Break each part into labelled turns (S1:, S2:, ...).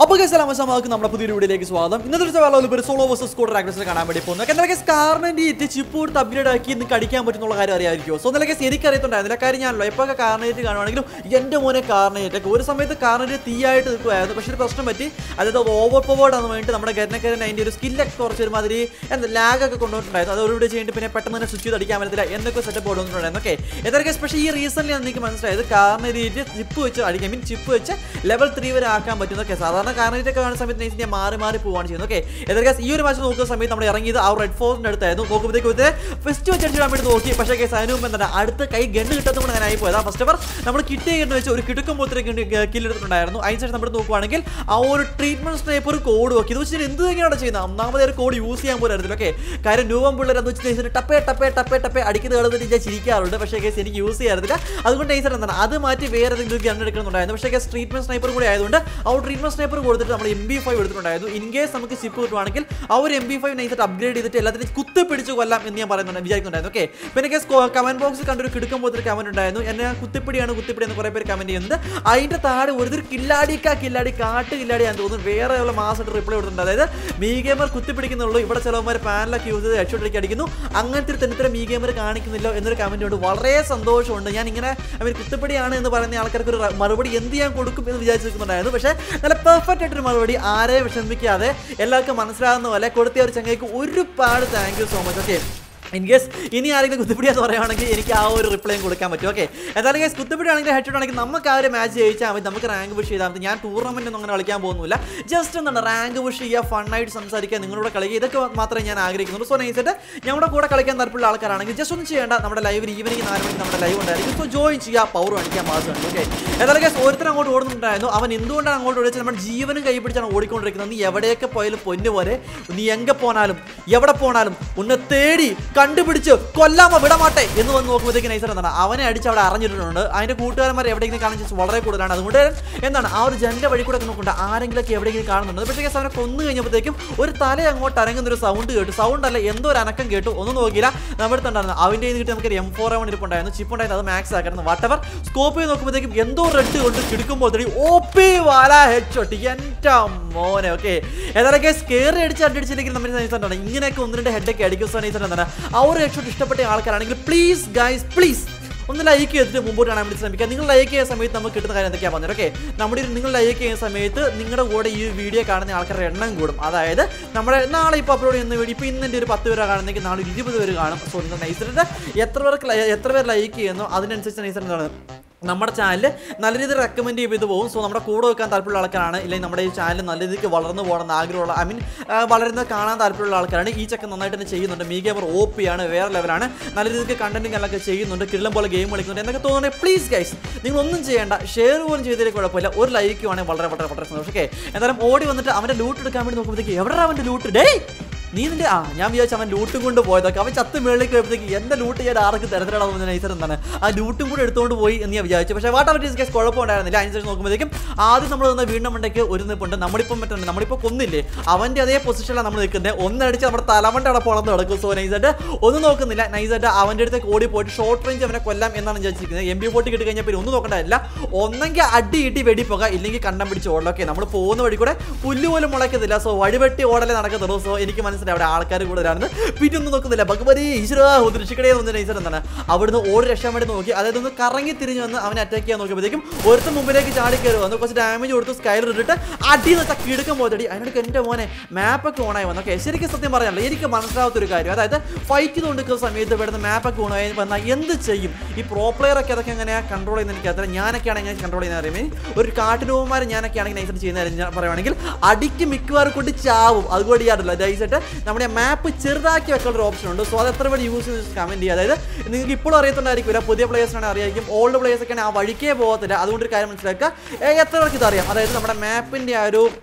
S1: അപ്പോൾ ഗസലാമസമാർക്ക് നമ്മുടെ പുതിയൊരു വീഡിയോയിലേക്ക് സ്വാഗതം ഇന്നത്തെ ദിവസം വേറെ ഒരു സോളോ വേഴ്സസ് സ്കൂട്ടർ ആക്ടേഴ്സിൽ കാണാൻ വേണ്ടി പോകുന്നത് എന്നാൽ കേസ് കാറിനെ ഇറ്റ് ചിപ്പ് കൊടുത്ത് അപ്ഗ്രേഡ് ആക്കി നിങ്ങൾക്ക് അടിക്കാൻ പറ്റുന്നുള്ള കാര്യം അറിയാമായിരിക്കുമോ സോ എന്നാൽ കേസ് എനിക്ക് അറിയത്തുണ്ടായിരുന്നില്ല കാര്യം ഞാനല്ലോ ഇപ്പോൾ കാർണേറ്റ് കാണുവാണെങ്കിലും എൻ്റെ മോനെ കാർണേറ്റ് ഒക്കെ ഒരു സമയത്ത് കാർണേറ്റ് തീയായിട്ട് നിൽക്കുമായിരുന്നു പക്ഷേ ഒരു പ്രശ്നം പറ്റി അതായത് ഓവർ പവേർഡ് ആണെന്ന് വേണ്ടിയിട്ട് നമ്മുടെ ഗരനക്കരൻ അതിൻ്റെ ഒരു സ്കില്ലൊക്കെ കുറച്ച് ഒരുമാതിരി എന്താ ലാഗൊക്കെ കൊണ്ടുവന്നിട്ടുണ്ടായിരുന്നു അത് ഒരുവിടെ ചെയ്തിട്ട് പിന്നെ പെട്ടെന്ന് തന്നെ സ്വിച്ച് ചെയ്ത് അടിക്കാൻ പറ്റത്തില്ല എന്നൊക്കെ സെറ്റപ്പ് കൊണ്ടുവന്നിട്ടുണ്ടായിരുന്നു ഓക്കെ എന്നാൽ കേസ് പക്ഷേ ഈ റീസണിൽ എനിക്ക് മനസ്സിലായത് കാർണേറ്റ് ചിപ്പ് വെച്ച് അടിക്കാൻ മീൻ ചിപ്പ് വെച്ച് ലെവൽ ത്രീ വരെ ആക്കാൻ പറ്റുന്നൊക്കെ സാധാരണ കാർണേറ്റ് ഒക്കെ കാണുന്ന സമയത്ത് നൈസ് ഞാൻ മാറി മാറി പോവാണ് ചെയ്യുന്നത് ഓക്കെ എന്നാൽ ഈ ഒരു മാച്ച് നോക്കുന്ന സമയത്ത് നമ്മൾ ഇറങ്ങിയത് ആ റെഡ് ഫോറിന്റെ അടുത്തായിരുന്നു നോക്കുമ്പോഴത്തേക്ക് ഇത് ഫസ്റ്റ് വെച്ച് അടിച്ചിടാൻ വേണ്ടി നോക്കി പക്ഷേ കേസ് അതിന് മുമ്പ് എന്താണ് അടുത്ത കൈ ഗണ്ണ് കിട്ടുന്നത് ഞാൻ ആയി പോയത് ഫസ്റ്റ് അവർ നമ്മൾ കിട്ടിയ ഗണ്ണ് വെച്ച് ഒരു കിടുക്കം പോലത്തെ കില്ലെടുത്തിട്ടുണ്ടായിരുന്നു അതിന് ശേഷം നമ്മൾ നോക്കുവാണെങ്കിൽ ആ ഒരു ട്രീറ്റ്മെന്റ് സ്നേപ്പ് ഒരു കോഡ് നോക്കി ഇത് വെച്ചിട്ട് എന്ത് തന്നെയാണ് ചെയ്യുന്നത് ഒന്നാമത് ഒരു കോഡ് യൂസ് ചെയ്യാൻ പോലും അറിയത്തില്ല ഓക്കെ കാര്യം രൂപം പിള്ളേർ എന്ന് വെച്ചിട്ട് ടപ്പേ ടപ്പേ ടപ്പേ ടപ്പേ അടിക്കുന്നത് കാണുന്നത് ഞാൻ ചിരിക്കാറുണ്ട് പക്ഷേ കേസ് എനിക്ക് യൂസ് ചെയ്യാറില്ല അതുകൊണ്ട് നൈസർ എന്താണ് അത് മാറ്റി വേറെ ഏതെങ്കിലും ഗൺ എടുക്കണമെന്നുണ്ടായിരുന്നു പക്ഷേ കേസ് ട്രീറ്റ്മെന്റ് സ്നൈപ്പർ കൂടി ആയതുകൊണ്ട് ആ ഒരു ട്രീറ്റ്മെന്റ് സ്നൈപ്പർ കൊടുത്തിട്ട് നമ്മൾ എം ബി ഫൈവ് എടുത്തിട്ടുണ്ടായിരുന്നു ഇൻ കേസ് നമുക്ക് ചിപ്പ് കിട്ടുവാണെങ്കിൽ ആ ഒരു എം ബി ഫൈവ് നൈസായിട്ട് അപ്ഗ്രേഡ് ചെയ്തിട്ട് എല്ലാത്തിനും കുത്തി പിടിച്ച് കൊല്ലാം എന്ന് ഞാൻ പറയുന്നുണ്ട് വിചാരിക്കുന്നുണ്ടായിരുന്നു ഓക്കെ പിന്നെ കേസ് കമന്റ് ബോക്സിൽ കണ്ടൊരു കിടക്കും പോലത്തെ കമന്റ് ഉണ്ടായിരുന്നു എന്നെ കുത്തിപ്പിടിയാണ് കുത്തിപ്പിടി എന്ന് കുറേ പേര് കമന്റ് ചെയ്യുന്നത് അതിന്റെ താഴെ ഒരു കില്ലാടിക്കാ കില്ലാടി കാട്ട് കില്ലാടിയാന്ന് തോന്നുന്നു വേറെ ഉള്ള മാസമായിട്ട് റിപ്ലൈ കൊടുത്തിട്ടുണ്ട് അതായത് മീ ഗെയിമർ കുത്തിപ്പിടിക്കുന്നുള്ളൂ ഇവിടെ ചിലവന്മാർ പാനലൊക്കെ യൂസ് ചെയ്ത് ഹെഡ്ഷോട്ടിലേക്ക് അടിക്കുന്നു അങ്ങനത്തെ ഒരു തെന്നിത്തരം മീ ഗെയിമർ കാണിക്കുന്നില്ലോ എന്നൊരു കമന്റ് ഉണ്ട് വളരെ സന്തോഷമുണ്ട് ഞാൻ ഇങ്ങനെ അവർ കുത്തിപ്പിടിയാണ് എന്ന് പറയുന്ന ആൾക്കാർക്ക് ഒരു മറുപടി എന്ത് ഞാൻ കൊടുക്കും എന്ന് വിചാരിച്ചിരിക്കുന്നുണ്ടായിരുന്നു പക്ഷേ നല്ല പെർഫെക്റ്റ് ആയിട്ടൊരു മറുപടി ആരെയും വിഷമിക്കാതെ എല്ലാവർക്കും മനസ്സിലാകുന്ന പോലെ കൊടുത്ത ഒരു ചങ്ങയ്ക്ക് ഒരുപാട് thank you so much okay in case ഇനി ആരെങ്കിലും കുത്തിപ്പിടിയാന്ന് പറയുകയാണെങ്കിൽ എനിക്ക് ആ ഒരു റിപ്ലൈയും കൊടുക്കാൻ പറ്റും ഓക്കെ എന്തായാലും കേസ് കുത്തിപ്പിടിയാണെങ്കിൽ ഹെഡ് ആണെങ്കിൽ നമുക്ക് ആ ഒരു മാച്ച് ജയിച്ചാൽ മതി നമുക്ക് റാങ്ക് പുഷ് ചെയ്താൽ മതി ഞാൻ ടൂർണമെന്റ് ഒന്നും അങ്ങനെ കളിക്കാൻ പോകുന്നില്ല ജസ്റ്റ് എന്താണ് റാങ്ക് പുഷ് ചെയ്യുക ഫണ്ണായിട്ട് സംസാരിക്കുക നിങ്ങളുടെ കളിക്കുക ഇതൊക്കെ മാത്രമേ ഞാൻ ആഗ്രഹിക്കുന്നുള്ളൂ സോ നൈസായിട്ട് ഞങ്ങളുടെ കൂടെ കളിക്കാൻ താല്പര്യമുള്ള ആൾക്കാരാണെങ്കിൽ ജസ്റ്റ് ഒന്നും ചെയ്യേണ്ട നമ്മുടെ ലൈവിൽ ഈവനിങ് നാല് മണിക്ക് നമ്മുടെ ലൈവ് ഉണ്ടായിരിക്കും സോ ജോയിൻ ചെയ്യുക പവർ കാണിക്കാൻ മാത്രമാണ് ഓക്കെ എന്തായാലും കേസ് ഒരുത്തരം അങ്ങോട്ട് ഓടുന്നുണ്ടായിരുന്നു അവൻ എന്തുകൊണ്ടാണ് അങ്ങോട്ട് ഓടിച്ചത് നമ്മുടെ ജീവനും കൈ പിടിച്ചാണ് ഓടിക്കൊണ്ടിരിക്കുന്നത് നീ എവിടെയൊക്കെ പോയാലും പൊന്നു പോലെ നീ എங்கே പോനാലും എവിടെ പോനാലും ഉന്നെ തേടി കണ്ടുപിടിച്ച് കൊല്ലാമോ വിടമാട്ടെ എന്ന് വന്ന് നോക്കുമ്പോഴത്തേക്ക് നൈസർ എന്താണ് അവനെ അടിച്ച് അവിടെ അറിഞ്ഞിട്ടുണ്ട് അതിന്റെ കൂട്ടുകാരന്മാർ എവിടെയെങ്കിലും കാണാൻ ചാൻസ് വളരെ കൂടുതലാണ് അതുകൊണ്ട് എന്താണ് ആ ഒരു ജനലിന്റെ വഴി കൂടെ ഒക്കെ നോക്കണ്ട ആരെങ്കിലൊക്കെ എവിടെയെങ്കിലും കാണുന്നുണ്ട് പക്ഷേ കേസ് അവനെ കൊന്നു കഴിഞ്ഞപ്പോഴത്തേക്കും ഒരു തല അങ്ങോട്ട് അരങ്ങുന്ന ഒരു സൗണ്ട് കേട്ടു സൗണ്ട് അല്ല എന്തോ ഒരു അനക്കം കേട്ടു ഒന്നും നോക്കിയില്ല നമ്മുടെ അടുത്തുണ്ടായിരുന്നു അവൻ്റെ കിട്ടി നമുക്ക് എം ഫോർ എവൺ ഇരിപ്പുണ്ടായിരുന്നു ചിപ്പ് ഉണ്ടായിരുന്നു അത് മാക്സ് ആക്കായിരുന്നു വാട്ടവർ സ്കോപ്പ് ചെയ്ത് നോക്കുമ്പോഴത്തേക്കും എന്തോ റെഡ് കൊണ്ട് കിടക്കുമ്പോൾ ഓ പി വാല ഹെഡ് ഷോട്ട് എൻ്റെ മോനെ ഓക്കെ ഏതായാലും കയറി അടിച്ച് അടിച്ചില്ലെങ്കിൽ നമ്മൾ നൈസാണ് ഇങ്ങനെയൊക്കെ ഒന്ന് രണ്ട് ഹെഡൊക്കെ അടിക്കുന്ന നൈസാണ് എന്താണ് ആ ഒരു ഹെഡ് ഷോട്ട് ഇഷ്ടപ്പെട്ട ആൾക്കാരാണെങ്കിൽ പ്ലീസ് ഗൈസ് പ്ലീസ് ഒന്ന് ലൈക്ക് ചെയ്തിട്ട് മുമ്പോട്ട് കാണാൻ വേണ്ടി ശ്രമിക്കുക നിങ്ങൾ ലൈക്ക് ചെയ്യുന്ന സമയത്ത് നമുക്ക് കിട്ടുന്ന കാര്യം എന്തൊക്കെയാണ് പറഞ്ഞത് ഓക്കെ നമ്മുടെ ഒരു നിങ്ങൾ ലൈക്ക് ചെയ്യുന്ന സമയത്ത് നിങ്ങളുടെ കൂടെ ഈ വീഡിയോ കാണുന്ന ആൾക്കാരുടെ എണ്ണം കൂടും അതായത് നമ്മുടെ നാളെ ഇപ്പോൾ അപ്ലോഡ് ചെയ്യുന്ന വീഡിയോ ഇപ്പോൾ ഇന്ന് എൻ്റെ ഒരു പത്ത് പേര് കാണുന്നെങ്കിൽ നാളെ ഒരു ഇരുപത് പേര് കാണും സോ നിങ്ങൾ നൈസറിൻ്റെ എത്ര പേർക്ക് ലൈ- എത്ര പേർ ലൈക്ക് ചെയ്യുന്നു അതിനനുസരിച്ച് നൈസർ എന്താണ് നമ്മുടെ ചാനൽ നല്ല രീതിയിൽ റെക്കമെൻഡ് ചെയ്ത് പോകും സോ നമ്മുടെ കൂടെ വെക്കാൻ താല്പര്യമുള്ള ആൾക്കാരാണ് ഇല്ലെങ്കിൽ നമ്മുടെ ഈ ചാനൽ നല്ല രീതിക്ക് വളർന്നു പോകണമെന്ന് ആഗ്രഹമുള്ള ഐ മീൻ വളരുന്നത് കാണാൻ താല്പര്യമുള്ള ആൾക്കാരാണ് ഈ ചക്ക നന്നായിട്ട് തന്നെ ചെയ്യുന്നുണ്ട് മീ ഗെയിമർ ഒ പി ആണ് വേറെ ലെവലാണ് നല്ല രീതിക്ക് കണ്ടന്റും കാര്യങ്ങളൊക്കെ ചെയ്യുന്നുണ്ട് കിള്ളം പോലെ ഗെയിം കളിക്കുന്നുണ്ട് എന്നൊക്കെ തോന്നുന്നുണ്ടെങ്കിൽ പ്ലീസ് ഗൈസ് നിങ്ങൾ ഒന്നും ചെയ്യേണ്ട ഷെയർ പോലും ചെയ്തതിൽ കുഴപ്പമില്ല ഒരു ലൈക്ക് ആണെങ്കിൽ വളരെ വളരെ വളരെ സന്തോഷം ഓക്കെ എന്തായാലും ഓടി വന്നിട്ട് അവൻ്റെ ലൂട്ട് എടുക്കാൻ വേണ്ടി നോക്കുമ്പോഴത്തേക്ക് എവിടെ അവൻ്റെ ലൂട്ട് ഡേ നീ നിന്റെ ആ ഞാൻ വിചാരിച്ചു അവൻ ലൂട്ടും കൊണ്ട് പോയതൊക്കെ അവൻ ചത്ത് മേളിലേക്ക് വരുമ്പോഴത്തേക്ക് എന്റെ ലൂട്ട് ഞാൻ ആർക്ക് തരത്തിലാണ് നൈസർ എന്താണ് ആ ലൂട്ടും കൂടെ എടുത്തുകൊണ്ട് പോയി എന്ന് ഞാൻ വിചാരിച്ചു പക്ഷേ വാട്ട് അവർ കേസ് കുഴപ്പമുണ്ടായിരുന്നില്ല അതിനനുസരിച്ച് നോക്കുമ്പോഴത്തേക്കും ആദ്യം നമ്മൾ നിന്ന് വീണ്ടും മണ്ടയ്ക്ക് ഒരു നിപ്പുണ്ട് നമ്മളിപ്പം മറ്റുണ്ട് നമ്മളിപ്പോൾ കൊന്നില്ലേ അവന്റെ അതേ പൊസിഷനിലാണ് നമ്മൾ നിൽക്കുന്നത് ഒന്നടിച്ച് നമ്മുടെ തലമണ്ട അവിടെ പോണെന്ന് നടക്കും സോ നൈസായിട്ട് ഒന്നും നോക്കുന്നില്ല നൈസായിട്ട് അവന്റെ അടുത്തേക്ക് ഓടി പോയിട്ട് ഷോർട്ട് റേഞ്ച് അവനെ കൊല്ലാം എന്നാണ് വിചാരിച്ചിരിക്കുന്നത് എം ബി ഫോർട്ടി കിട്ടി കഴിഞ്ഞാൽ പിന്നെ ഒന്നും നോക്കണ്ടല്ല ഒന്നെങ്കിൽ അടി ഇട്ടി വെടി പോക ഇല്ലെങ്കിൽ കണ്ണം പിടിച്ച് ഓടല ഓക്കെ നമ്മൾ പോകുന്ന വഴി കൂടെ പുല്ല് പോലും മുളയ്ക്കത്തില്ല സോ വഴിവെട്ടി ഓടലേ നടക്കത്തുള്ളൂ സോ എനിക്ക് മനസ്സിലായി അവിടെ ആൾക്കാർ കൂടുതലാണെന്ന് പിന്നെ ഒന്നും നോക്കുന്നില്ല ഭഗവതി ഈശ്വര ദൃശ്യക്കടയെ ഒന്ന് നൈസർ എന്താണ് അവിടുന്ന് ഓടി രക്ഷാൻ വേണ്ടി നോക്കി അതായത് ഒന്ന് കറങ്ങി തിരിഞ്ഞ് വന്ന് അവനെ അറ്റാക്ക് ചെയ്യാൻ നോക്കിയപ്പോഴത്തേക്കും ഒരുത്ത മുമ്പിലേക്ക് ചാടി കയറി വന്നു കുറച്ച് ഡാമേജ് കൊടുത്തു സ്കൈലർ ഇട്ടിട്ട് അടി എന്ന് വെച്ചാൽ കിടക്കം പോയതടി അതിനോട് എൻ്റെ മോനെ മാപ്പൊക്കെ ഓണായി വന്നു ഓക്കെ ശരിക്കും സത്യം പറയാനല്ല എനിക്ക് മനസ്സിലാവാത്ത ഒരു കാര്യം അതായത് ഫൈറ്റ് ചെയ്തുകൊണ്ടിരിക്കുന്ന സമയത്ത് ഇവിടുന്ന് മാപ്പൊക്കെ ഓണായി വന്നാൽ എന്ത് ചെയ്യും ഈ പ്രോ പ്ലെയർ ഒക്കെ അതൊക്കെ എങ്ങനെയാ കൺട്രോൾ ചെയ്യുന്ന എനിക്ക് അറിയാം ഞാനൊക്കെയാണ് എങ്ങനെ കൺട്രോൾ ചെയ്യുന്ന അറിയാമേ ഒരു കാട്ടിനൂമാർ ഞാനൊക്കെ ആണെങ്കിൽ നൈസായിട്ട് ചെയ്യുന്ന കാര്യം ഞാൻ പറയുവാണെങ്കിൽ അടിക്ക് മിക്കവാറും കൊണ്ട് ചാവും അതുകൊണ്ട് ചെയ്യാറില്ല നൈസായിട്ട് നമ്മുടെ മാപ്പ് ചെറുതാക്കി വെക്കാനുള്ള ഒരു ഓപ്ഷൻ ഉണ്ട് സോ അത് എത്ര പേര് യൂസ് ചെയ്ത് കമന്റ് ചെയ്യുക അതായത് നിങ്ങൾക്ക് ഇപ്പോഴും അറിയത്തുണ്ടായിരിക്കില്ല പുതിയ പ്ലേയേഴ്സിനാണ് അറിയായിരിക്കും ഓൾഡ് പ്ലേയേഴ്സ് ഒക്കെ ആ വഴിക്കേ പോകത്തില്ല അതുകൊണ്ട് ഒരു കാര്യം മനസ്സിലാക്കുക ഏ, എത്ര പേർക്ക് ഇതറിയാം അതായത് നമ്മുടെ മാപ്പിന്റെ ആ ഒരു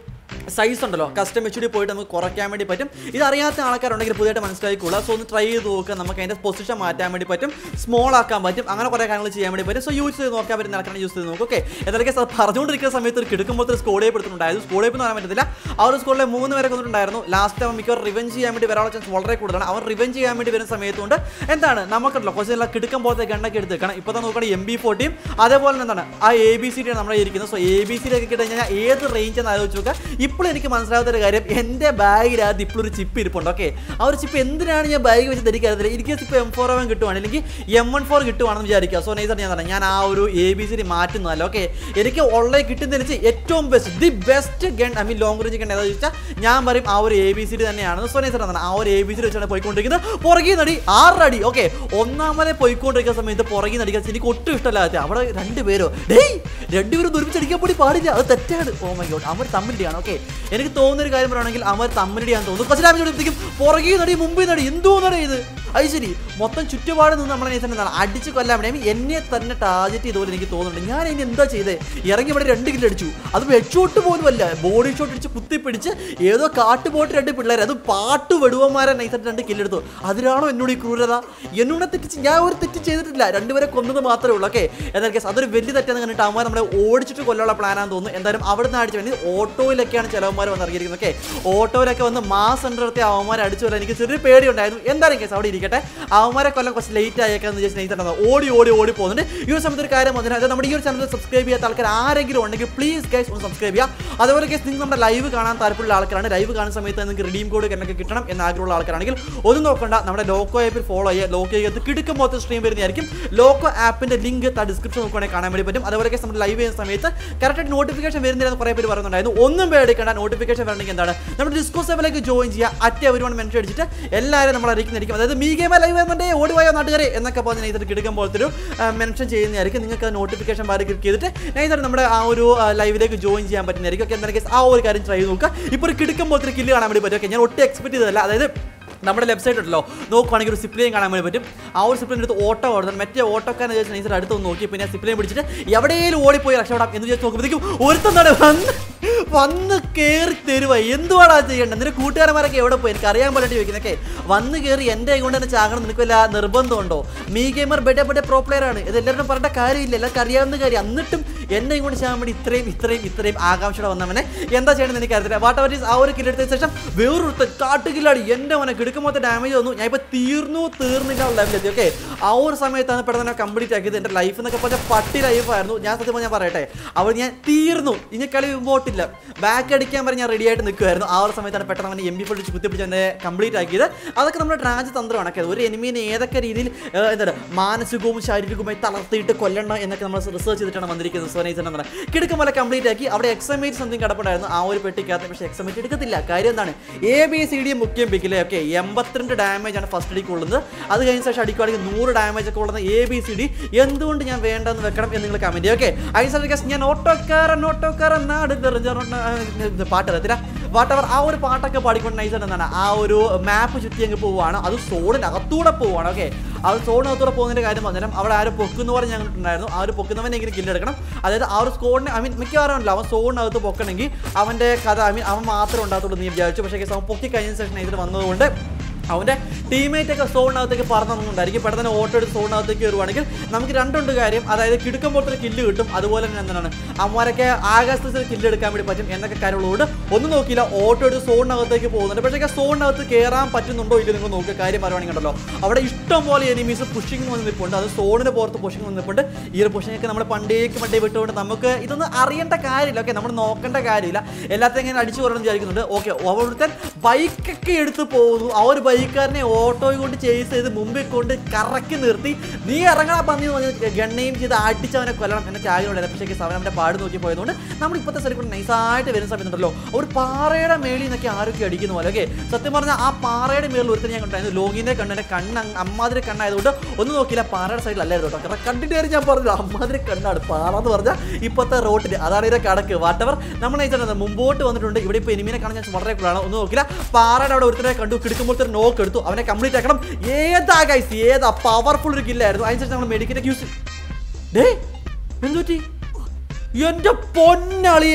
S1: സൈസ് ഉണ്ടല്ലോ കസ്റ്റം എച്ച് ഡി പോയിട്ട് നമുക്ക് കുറയ്ക്കാൻ വേണ്ടി പറ്റും ഇത് അറിയാത്ത ആൾക്കാരുണ്ടെങ്കിൽ പുതിയതായിട്ട് മനസ്സിലാക്കിക്കൊള്ളുക സോ ഒന്ന് ട്രൈ ചെയ്ത് നോക്കുക നമുക്ക് അതിൻ്റെ പൊസിഷൻ മാറ്റാൻ വേണ്ടി പറ്റും സ്മോൾ ആക്കാൻ പറ്റും അങ്ങനെ കുറേ കാര്യങ്ങൾ ചെയ്യാൻ വേണ്ടി പറ്റും സോ യൂസ് ചെയ്ത് നോക്കാൻ പറ്റുന്ന ആൾക്കാണ് യൂസ് ചെയ്ത് നോക്കും ഓക്കെ എന്തൊക്കെ പറഞ്ഞുകൊണ്ടിരിക്കുന്ന സമയത്ത് ഒരു കിടക്കുമ്പോൾ ഒരു സ്കോഡ് എടുത്തിട്ടുണ്ടായിരുന്നു സ്കോഡ് എന്ന് പറയാൻ പറ്റത്തില്ല ആ ഒരു സ്കോളിലെ മൂന്ന് പേരെ കൊന്നിട്ടുണ്ടായിരുന്നു ലാസ്റ്റ് അവൻ മിക്കവാറും റിവെഞ്ച് ചെയ്യാൻ വേണ്ടി വരാനുള്ള ചാൻസ് വളരെ കൂടുതലാണ് അവൻ റിവെഞ്ച് ചെയ്യാൻ വേണ്ടി വരുന്ന സമയത്തുകൊണ്ട് എന്താണ് നമുക്കുണ്ടല്ലോ കുറച്ച് കിടക്കും പോലത്തെ ഗണ്ണൊക്കെ എടുത്ത് വെക്കണം ഇപ്പോൾ തന്നെ നോക്കുകയാണെങ്കിൽ എം ബി ഫോർട്ടിയും അതേപോലെ തന്നെ എന്താണ് ആ എ ബി സി ഡിയാണ് നമ്മുടെ ഇരിക്കുന്നത് so A B C D ഒക്കെ കിട്ടി കഴിഞ്ഞാൽ ഏത് റേഞ്ച് എന്ന് ആലോചിച്ച് നോക്കുക ഇപ്പോൾ എനിക്ക് മനസ്സിലാവാത്ത ഒരു കാര്യം എൻ്റെ ബാഗിനകത്ത് ഇപ്പോൾ ഒരു ചിപ്പ് ഇരിപ്പുണ്ട് ഓക്കെ ആ ഒരു ചിപ്പ് എന്തിനാണ് ഞാൻ ബാഗ് വെച്ച് ധരിക്കാറില്ല എനിക്ക് ഇപ്പോൾ എം ഫോർ അവൻ കിട്ടുവാണ് അല്ലെങ്കിൽ എം വൺ ഫോർ കിട്ടുവാണെന്ന് വിചാരിക്കുക സോ നൈസാണ് ഞാൻ പറഞ്ഞത് ഞാൻ ആ ഒരു എ ബി സി ഡി മാറ്റുന്നതല്ല ഓക്കെ എനിക്ക് ഓൺലൈൻ കിട്ടുന്നതിന് വെച്ച് ഏറ്റവും best the best gun I mean long range gun ഏതാ ചോദിച്ചാൽ ഞാൻ പറയും ആ ഒരു എ ബി സി ഡി തന്നെയാണ് സോ നൈസാണ് പറഞ്ഞത് ആ ഒരു എ ബി സി ഡി വെച്ചാണ് പോയിക്കൊണ്ടിരിക്കുന്നത് പുറകെ നടി ആറടി ഓക്കെ ഒന്നാമതെ പോയിക്കൊണ്ടിരിക്കുന്ന സമയത്ത് പുറകെ നടിക്കാൻ എനിക്ക് ഒട്ടും ഇഷ്ടമല്ലാത്ത അവിടെ രണ്ടുപേരോ ഡേയ് രണ്ടുപേരും ഒരുമിച്ച് അടിക്കാൻ വേണ്ടി പാടില്ല അത് തെറ്റാണ് ഓ മൈ ഗോഡ് അവർ തമ്മിലിടിയാണ് ഓക്കെ എനിക്ക് തോന്നുന്ന ഒരു കാര്യം പറയുകയാണെങ്കിൽ അവർ തമ്മിലിടിയാന്ന് തോന്നുന്നു കുറച്ച് ഡാമേജ് കൊടുത്തേക്കും പുറകെ നടി മുമ്പേ നടി എന്തോ നടി ഇത് അത് ശരി മൊത്തം ചുറ്റുപാട് നിന്ന് നമ്മളെ നേസൻ എന്താണ് അടിച്ച് കൊല്ലാൻ വേണ്ടി I mean, എന്നെ തന്നെ ടാർഗറ്റ് ചെയ്ത പോലെ എനിക്ക് തോന്നുന്നുണ്ട് ഞാൻ അതിന് എന്താ ചെയ്തേ ഇറങ്ങി ഇവിടെ രണ്ട് കില്ല് അടിച്ചു അത് ഹെഡ്ഷോട്ട് പോലും അല്ല ബോഡി ഷോട്ട് അടിച്ച് കുത്തിപ്പിടിച്ച് ഏതോ കാട്ടുപോട്ട് രണ്ട് പിള്ളേർ അത് പാട്ട് വെടുവന്മാരെ നൈസായിട്ട് രണ്ട് കില്ലെടുത്തു അതിലാണോ എന്നോട് ഈ ക്രൂരത എന്നോട് തെറ്റിച്ച് ഞാൻ ഒരു തെറ്റ് ചെയ്തിട്ടില്ല രണ്ടുപേരെ കൊന്നത് മാത്രമേ ഉള്ളൂ ഓക്കെ എന്നാൽ കേസ് അതൊരു വലിയ തെറ്റെന്ന് കണ്ടിട്ട് അവന്മാർ നമ്മളെ ഓടിച്ചിട്ട് കൊല്ലാനുള്ള പ്ലാനാന്ന് തോന്നുന്നു എന്തായാലും അവിടെ നിന്ന് അടിച്ചു വേണ്ടി ഓട്ടോയിലൊക്കെയാണ് ചിലവന്മാർ വന്ന് ഇറങ്ങിയിരിക്കുന്നത് ഓക്കെ ഓട്ടോയിലൊക്കെ വന്ന് മാസ് സെൻറ്റർ എടുത്ത് അവന്മാരെ അടിച്ചു കൊല്ലാൻ എനിക്ക് ചെറിയ പേടിയുണ്ടായിരുന്നു എന്തായാലും കേസ് അവിടെ ഇരിക്കട്ടെ അവന്മാരെ കൊല്ലം കുറച്ച് ലേറ്റ് ആയേക്കാന്ന് വിചാരിച്ച് നൈസായിട്ട് ഓടി ഓടി ഓടി പോകുന്നുണ്ട് ഈ ഒരു സമയത്ത് ഒരു കാര്യം വന്നിട്ട് അതായത് നമ്മുടെ ഈ ഒരു ചാനൽ സബ്സ്ക്രൈബ് ചെയ്യാത്ത ആൾക്കാർ ആരെങ്കിലും ഉണ്ടെങ്കിൽ പ്ലീസ് ഗൈസ് ഒന്ന് സബ്സ്ക്രൈബ് ചെയ്യുക അതുപോലെ കേസ് നിങ്ങൾ നമ്മുടെ ലൈവ് കാണാൻ താല്പര്യമുള്ള ആൾക്കാരാണ് ലൈവ് കാണുന്ന സമയത്ത് നിങ്ങൾക്ക് റിഡീം കോഡ് എന്നൊക്കെ കിട്ടണം എന്ന ആഗ്രഹമുള്ള ആൾക്കാരാണെങ്കിൽ ഒന്നും നോക്കണ്ട നമ്മുടെ ലോക്കോ ആപ്പിൽ ഫോളോ ചെയ്യുക ലോക്കോ ചെയ്ത് കിടക്കും മൊത്തം സ്ട്രീം വരുന്നതായിരിക്കും ലോക്കോ ആപ്പിന്റെ ലിങ്ക് ഡിസ്ക്രിപ്ഷൻ നോക്കുകയാണെങ്കിൽ കാണാൻ വേണ്ടി പറ്റും അതുപോലെ കേസ് നമ്മുടെ ലൈവ് ചെയ്യുന്ന സമയത്ത് കറക്റ്റ് നോട്ടിഫിക്കേഷൻ വരുന്നില്ലെന്ന് കുറേ പേര് പറയുന്നുണ്ടായിരുന്നു ഒന്നും പേടിക്കേണ്ട നോട്ടിഫിക്കേഷൻ വരണമെങ്കിൽ എന്താണ് നമ്മുടെ ഡിസ്കോ സെവലേക്ക് ജോയിൻ ചെയ്യുക അറ്റ് എവരി വൺ മെൻഷൻ അടിച്ചിട്ട് എല്ലാവരും നമ്മൾ അറിയിക്കുന്നതായിരിക്കും അതായത് മീ ഗെയിം ലൈവ് വരുന്നുണ്ടേ ഓടിവായോ നാട്ടുകാരെ എന്നൊക്കെ പറഞ്ഞ് നൈസായിട്ട് കിടക്കും പോലത്തെ ഒരു മെൻഷൻ ചെയ്യുന്നതായിരിക്കും നിങ്ങൾക്ക് നോട്ടിഫിക്കേഷൻ ബാർ ക്ലിക്ക് ചെയ്തിട്ട് നൈസായിട്ട് നമ്മുടെ ആ ഒരു ലൈവിലേക്ക് ജോയിൻ ചെയ്യാൻ പറ്റുന്നതായിരിക്കും ഓക്കെ എന്തായാലും ആ ഒരു കാര്യം ട്രൈ ചെയ്ത് നോക്കുക ഇപ്പോൾ ഒരു കിടക്കും പോലത്തെ ഒരു കില്ല് കാണാൻ വേണ്ടി പറ്റും ഓക്കെ ഞാൻ ഒട്ടും എക്സ്പെക്ട് ചെയ്തതല്ല അതായത് നമ്മുടെ ലെഫ്റ്റ് സൈഡ് ഉണ്ടല്ലോ നോക്കുവാണെങ്കിൽ ഒരു സിപ്ലൈൻ കാണാൻ വേണ്ടി പറ്റും ആ ഒരു സിപ്ലൈൻ എടുത്ത് ഓട്ടോ ഓടുന്നത് മറ്റേ ഓട്ടോക്കാരനെ ചോദിച്ചാൽ നൈസർ അടുത്ത് ഒന്ന് നോക്കി പിന്നെ സിപ്ലൈൻ പിടിച്ചിട്ട് എവിടെയും ഓടിപ്പോയി രക്ഷപ്പെടാം എന്ന് ചോദിച്ച് നോക്കുമ്പോഴത്തേക്കും ഒരുത്തന്നാണ് വന്ന് വന്ന് കയറി തരുവ എന്തുവാടാ ചെയ്യേണ്ടത് നിന്റെ കൂട്ടുകാരന്മാരൊക്കെ എവിടെ പോയി എനിക്ക് അറിയാൻ പറ്റി ചോദിക്കുന്നൊക്കെ വന്ന് കയറി എൻ്റെ കൊണ്ട് തന്നെ ചാകണം നിനക്ക് വല്ല നിർബന്ധമുണ്ടോ മീ ഗെയിമർ ബെഡേ ബെഡേ പ്രോ പ്ലെയർ ആണ് ഇത് എല്ലാവരും പറയേണ്ട കാര്യമില്ല എല്ലാവർക്കും അറിയാവുന്ന കാര്യം എന്നിട്ടും എന്നെ കൊണ്ട് ചെയ്യാൻ വേണ്ടി ഇത്രയും ഇത്രയും ഇത്രയും ആകാംക്ഷയുടെ വന്നവനെ എന്താ ചെയ്യണമെന്ന് എനിക്ക് അറിയില്ല വാട്ട് അവർ ആ ഒരു കില്ലെടുത്തതിന് ശേഷം വേറൊരുത്തൻ കാട്ടുകില്ലാടി എൻ്റെ മോനെ കിടക്കുമ്പോഴത്തെ ഡാമേജ് വന്നു ഞാൻ ഇപ്പോൾ തീർന്നു തീർന്നില്ല ലെവലെത്തി ഓക്കെ ആ ഒരു സമയത്താണ് പെട്ടെന്ന് കംപ്ലീറ്റ് ആക്കിയത് എൻ്റെ ലൈഫ് എന്നൊക്കെ പറഞ്ഞാൽ പട്ടി ലൈഫായിരുന്നു ഞാൻ സത്യം പറഞ്ഞാൽ പറയട്ടെ അവർ ഞാൻ തീർന്നു ഇനി കളി മുമ്പോട്ടില്ല ബാക്ക് അടിക്കാൻ പറഞ്ഞ് ഞാൻ റെഡി ആയിട്ട് നിൽക്കുമായിരുന്നു ആ ഒരു സമയത്താണ് പെട്ടെന്ന് അവനെ എം ബി പൊളിച്ച് കുത്തിപ്പിടിച്ച് എന്നെ കംപ്ലീറ്റ് ആക്കിയത് അതൊക്കെ നമ്മുടെ ട്രാജ് തന്ത്രമാണ് ഒക്കെ ഒരു എനിമീനെ ഏതൊക്കെ രീതിയിൽ ഏഹ്, എന്താണ് മാനസികവും ശാരീരികവുമായി തളർത്തിയിട്ട് കൊല്ലണം എന്നൊക്കെ നമ്മൾ റിസർച്ച് ചെയ്തിട്ടാണ് വന്നിരിക്കുന്നത് സോനൈസ് എന്നാണ് കിടക്കും പോലെ കംപ്ലീറ്റ് ആക്കി അവിടെ എക്സമേറ്റ് സംതിങ് കിടപ്പുണ്ടായിരുന്നു ആ ഒരു പെട്ടിക്കകത്ത് പക്ഷേ എക്സമേറ്റ് എടുക്കത്തില്ല കാര്യം എന്താണ് എ ബി സി ഡി മുഖ്യം പിക്കില്ലേ ഓക്കെ എൺപത്തിരണ്ട് ഡാമേജ് ആണ് ഫസ്റ്റ് അടിക്ക് ഉള്ളത് അത് കഴിഞ്ഞ ശേഷം അടിക്കുവാണെങ്കിൽ നൂറ് ഡാമേജ് ഒക്കെ ഉള്ളത് എ ബി സി ഡി എന്തുകൊണ്ട് ഞാൻ വേണ്ടെന്ന് വെക്കണം എന്ന് നിങ്ങൾ കമന്റ് ഓക്കെ ഐസ് ഞാൻ ഓട്ടോക്കാരൻ ഓട്ടോക്കാരൻ നാട് തെറിഞ്ഞ പാട്ട് അറിയത്തില്ല വാട്ടവർ ആ ഒരു പാട്ടൊക്കെ പാടിക്കൊണ്ട് നൈസായിട്ട് എന്താണ് ആ ഒരു മാപ്പ് ചുറ്റി അങ്ങ് പോവുകയാണ് അത് സോണിനകത്തൂടെ പോവുകയാണ് ഓക്കെ അത് സോണിനകത്തൂടെ പോകുന്നതിന്റെ കാര്യം പറഞ്ഞാൽ അവിടെ ആരും പൊക്കുന്ന പറഞ്ഞ് ഞങ്ങൾക്കുണ്ടായിരുന്നു ആ ഒരു പൊക്കുന്നവനെങ്കിലും കില്ലെടുക്കണം അതായത് ആ ഒരു സ്കോഡിനെ ഐ മീൻ മിക്കവാറും ഉണ്ടല്ലോ അവൻ സോണിനകത്ത് പൊക്കണമെങ്കിൽ അവൻ്റെ കഥ ഐ മീൻ അവൻ മാത്രമേ ഉണ്ടാകത്തുള്ളൂ നീ വിചാരിച്ചു പക്ഷേ അവൻ പൊക്കി കഴിഞ്ഞ ശേഷം ഇതിൽ വന്നതുകൊണ്ട് അവൻ്റെ ടീമേറ്റ് ഒക്കെ സോണിനകത്തേക്ക് പറഞ്ഞുണ്ടായിരിക്കും പെട്ടെന്ന് ഓട്ടോ എടുത്ത് സോണിനകത്തേക്ക് വരുവാണെങ്കിൽ നമുക്ക് രണ്ടുണ്ട് കാര്യം അതായത് കിടുക്കുമ്പോൾ കില്ല് കിട്ടും അതുപോലെ തന്നെ എന്താണ് അമ്മമാരൊക്കെ ആകാശത്തിൽ കില്ല് എടുക്കാൻ വേണ്ടി പറ്റും എന്നൊക്കെ കാര്യമുള്ളതുകൊണ്ട് ഒന്നും നോക്കിയില്ല ഓട്ടോ എടുത്ത് സോണിനകത്തേക്ക് പോകുന്നുണ്ട് പക്ഷേ സോണിനകത്ത് കയറാൻ പറ്റുന്നുണ്ടോ ഇല്ലയോ നിങ്ങൾ നോക്കുക കാര്യം പറയുവാണെങ്കിൽ ഉണ്ടല്ലോ അവിടെ ഇഷ്ടം പോലെ എനിമീസ് പുഷിങ് വന്ന് നിൽപ്പുണ്ട് അത് സോണിന് പുറത്ത് പുഷിങ് വന്ന് നിൽപ്പുണ്ട് ഈ ഒരു പുഷിങ്ങൊക്കെ നമ്മൾ പണ്ടേക്ക് പണ്ടേ വിട്ടുകൊണ്ട് നമുക്ക് ഇതൊന്നും അറിയേണ്ട കാര്യമില്ല ഓക്കെ നമ്മൾ നോക്കേണ്ട കാര്യമില്ല എല്ലാத்தைയും ഇങ്ങനെ അടിച്ചു പറയണം വിചാരിക്കുന്നുണ്ട് ഓക്കെ അവിടുത്തെ ബൈക്കൊക്കെ എടുത്ത് പോകുന്നു ആ ഒരു ബൈക്കാരനെ ഓട്ടോയും കൊണ്ട് ചേസ് ചെയ്ത് മുമ്പിൽ കൊണ്ട് കറക്കി നിർത്തി നീ ഇറങ്ങണ പന്നി എന്ന് പറഞ്ഞ് ഗണ്ണയും ചെയ്ത് അടിച്ച് അവനെ കൊല്ലണം എന്നൊക്കെ ആഗ്രഹമുണ്ടായിരുന്നു പക്ഷേ അവൻ അവൻ്റെ പാട് നോക്കി പോയതുകൊണ്ട് നമ്മൾ ഇപ്പോഴത്തെ സ്ഥലം കൊണ്ട് നൈസായിട്ട് വരുന്ന സമയത്തുണ്ടല്ലോ ഒരു പാറയുടെ മേളിൽ നിന്നൊക്കെ ആരൊക്കെ അടിക്കുന്ന പോലെ ഓക്കെ സത്യം പറഞ്ഞാൽ ആ പാറയുടെ മേളിൽ ഒരുത്തരം ഞാൻ കണ്ടായിരുന്നു ലോകിൻ്റെ കണ്ണിൻ്റെ കണ്ണ് അങ്ങ് അമ്മാതിരി കണ്ണായതുകൊണ്ട് ഒന്നും നോക്കിയില്ല പാറയുടെ സൈഡിലല്ലായിരുന്നു കേട്ടോ കാരണം കണ്ടിട്ട് കാര്യം ഞാൻ പറഞ്ഞു അമ്മാതിരി കണ്ണാണ് പാറ എന്ന് പറഞ്ഞാൽ ഇപ്പോഴത്തെ റോട്ടിൽ അതാണ് ഇതിന്റെ കടക്ക് വാട്ടവർ നമ്മൾ നയിച്ചിട്ടുണ്ട് മുമ്പോട്ട് വന്നിട്ടുണ്ട് ഇവിടെ ഇപ്പോൾ എനിമിനെ കാണാൻ ഞാൻ വളരെ കൂടുതലാണ് ഒന്നും നോക്കില്ല പാറയുടെ അവിടെ ഒരുത്തരെ കണ്ടു കിടക്കുമ്പോൾ നോക്ക് എടുത്തു അവനെ കംപ്ലീറ്റ് ആക്കണം ഏതാ ഗൈസ് ഏതാ പവർഫുൾ ഒരു കില്ലായിരുന്നു അതിനനുസരിച്ച് നമ്മൾ മെഡിക്കറ്റ് യൂസ് ഡേ എന്തുപറ്റി എന്റെ പൊന്നളിയാ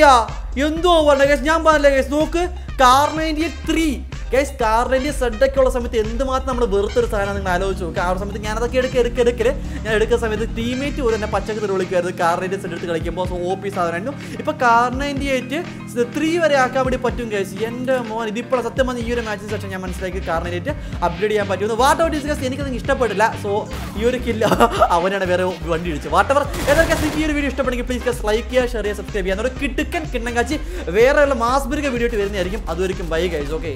S1: എന്തോ പറഞ്ഞ കേസ് ഞാൻ പറഞ്ഞില്ല കേസ് നോക്ക് Kar ninety three case Kar ninety സെഡൊക്കെ ഉള്ള സമയത്ത് എന്തുമാത്രം നമ്മൾ വെറുത്തൊരു സാധനം നിങ്ങൾ ആലോചിച്ച് നോക്കുക ആ ഒരു സമയത്ത് ഞാനതൊക്കെ എടുക്കുക എടുക്കുക എടുക്കല് ഞാൻ എടുക്കുന്ന സമയത്ത് ടീമേറ്റ് പോലും എന്നെ പച്ചക്ക് തെറി വിളിക്കുമായിരുന്നു കാർ നയൻറ്റി സെഡ് എടുത്ത് കളിക്കുമ്പോൾ സോ ഒ പി സാധനമായിരുന്നു ഇപ്പൊ കാർ നയൻറ്റി എയ്റ്റ് ത്രീ വരെ ആക്കാൻ വേണ്ടി പറ്റും കേസ് എൻ്റെ മോൻ ഇതിപ്പോൾ സത്യം പറഞ്ഞ ഈ ഒരു മാച്ചിന് ശേഷം ഞാൻ മനസ്സിലാക്കി കാർ നയൻറ്റി എയ്റ്റ് അപ്ഗ്രേഡ് ചെയ്യാൻ പറ്റുമെന്ന് വാട്ട് ഔട്ട് ഡിസ്കസ് എനിക്കത് ഇഷ്ടപ്പെട്ടില്ല സോ ഈ ഒരു കില്ല അവനാണ് വേറെ വണ്ടി ഇടിച്ചത് വാട്ടവർ ഏതൊക്കെ ഈ ഒരു വീഡിയോ ഇഷ്ടപ്പെടുമെങ്കിൽ പ്ലീസ് ലൈക്ക് ചെയ്യുക ഷെയർ ചെയ്യുക സബ്സ്ക്രൈബ് ചെയ്യുക എന്നൊരു കിട്ടുക്കൻ കിണ്ണം കാച്ചി വേറെയുള്ള മാസ്ബരിക വീഡിയോ ആയിട്ട് വരുന്നതായിരിക്കും അതുവരെയും ബൈ ഗൈസ് ഓക്കെ